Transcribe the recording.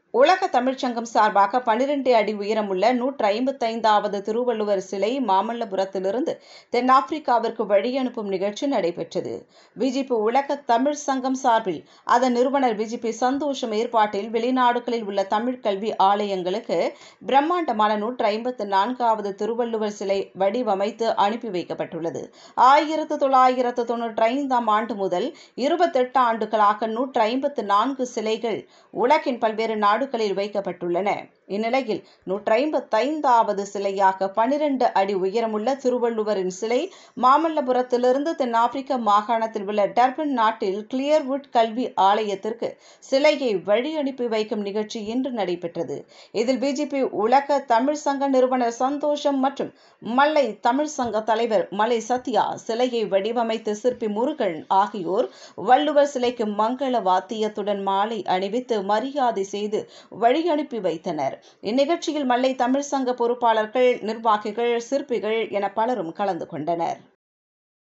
உலக தமிழ்ச்சங்கம் சார்பாக பனிரெண்டு அடி உயரமுள்ள நூற்று ஐம்பத்தைந்தாவது திருவள்ளுவர் சிலை மாமல்லபுரத்திலிருந்து தென்னாப்பிரிக்காவிற்கு வழி அனுப்பும் நிகழ்ச்சி நடைபெற்றது பிஜேபி உலக தமிழ் சங்கம் சார்பில் அதன் நிறுவனர் பிஜேபி சந்தோஷம் ஏற்பாட்டில் வெளிநாடுகளில் உள்ள தமிழ் கல்வி ஆலயங்களுக்கு பிரம்மாண்டமான நூற்று ஐம்பத்து நான்காவது திருவள்ளுவர் சிலை வடிவமைத்து அனுப்பி வைக்கப்பட்டுள்ளது ஆயிரத்து தொள்ளாயிரத்து தொன்னூற்றி ஐந்தாம் ஆண்டு முதல் இருபத்தெட்டு ஆண்டுகளாக நூற்று ஐம்பத்து நான்கு சிலைகள் உலகின் பல்வேறு நாடுகளில் வைக்கப்பட்டுள்ளன இந்நிலையில் நூற்றி ஐம்பத்தைந்தாவது சிலையாக பனிரெண்டு அடி உயரமுள்ள திருவள்ளுவரின் சிலை மாமல்லபுரத்திலிருந்து தென்னாப்பிரிக்க மாகாணத்தில் உள்ள டர்பன் நாட்டில் கிளியர்வுட் கல்வி ஆலயத்திற்கு சிலையை வழி அனுப்பி வைக்கும் நிகழ்ச்சி இன்று நடைபெற்றது இதில் பிஜேபி உலக தமிழ் சங்க நிறுவனர் சந்தோஷம் மற்றும் மல்லை தமிழ் சங்க தலைவர் மலை சத்யா சிலையை வடிவமைத்த சிற்பி முருகன் ஆகியோர் வள்ளுவர் சிலைக்கு மங்கள வாத்தியத்துடன் மாலை அணிவித்து மரியாதை செய்து வழி அனுப்பி வைத்தனர் இந்நிகழ்ச்சியில் மல்லை தமிழ் சங்க பொறுப்பாளர்கள் நிர்வாகிகள் சிற்பிகள் என பலரும் கலந்து கொண்டனர்